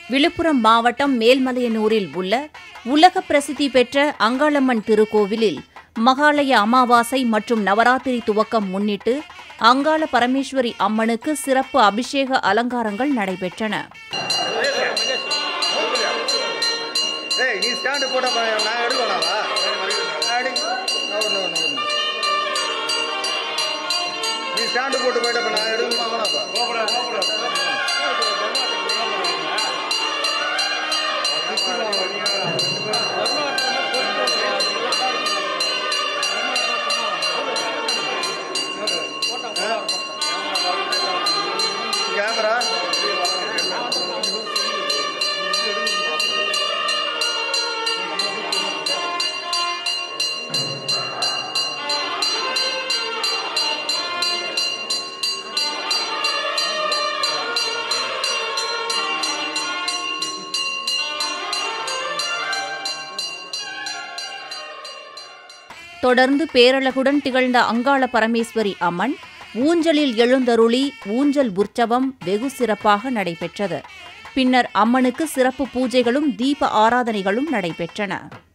விழுப்புரம் மாவட்டம் மேல்மலையனூரில் உள்ள உலக பிரசித்தி பெற்ற அங்காளம்மன் திருக்கோவிலில் மகாலய அமாவாசை மற்றும் நவராத்திரி துவக்கம் முன்னிட்டு அங்காள பரமேஸ்வரி அம்மனுக்கு சிறப்பு அபிஷேக அலங்காரங்கள் நடைபெற்றன ஏய் நீ ஸ்டாண்டு போட நான் எடுக்கலாமா அடி ஒன்று ஒன்று ஒன்று நீ ஸ்டாண்டு போட்டு போயிட்டப்ப நான் எடுக்கணுமா வேணாப்பா கேமரா தொடர்ந்து பேரழகுடன் திகழ்ந்த அங்காள பரமேஸ்வரி அம்மன் ஊஞ்சலில் எழுந்தருளி ஊஞ்சல் உற்சவம் வெகு சிறப்பாக நடைபெற்றது பின்னர் அம்மனுக்கு சிறப்பு பூஜைகளும் தீப ஆராதனைகளும் நடைபெற்றன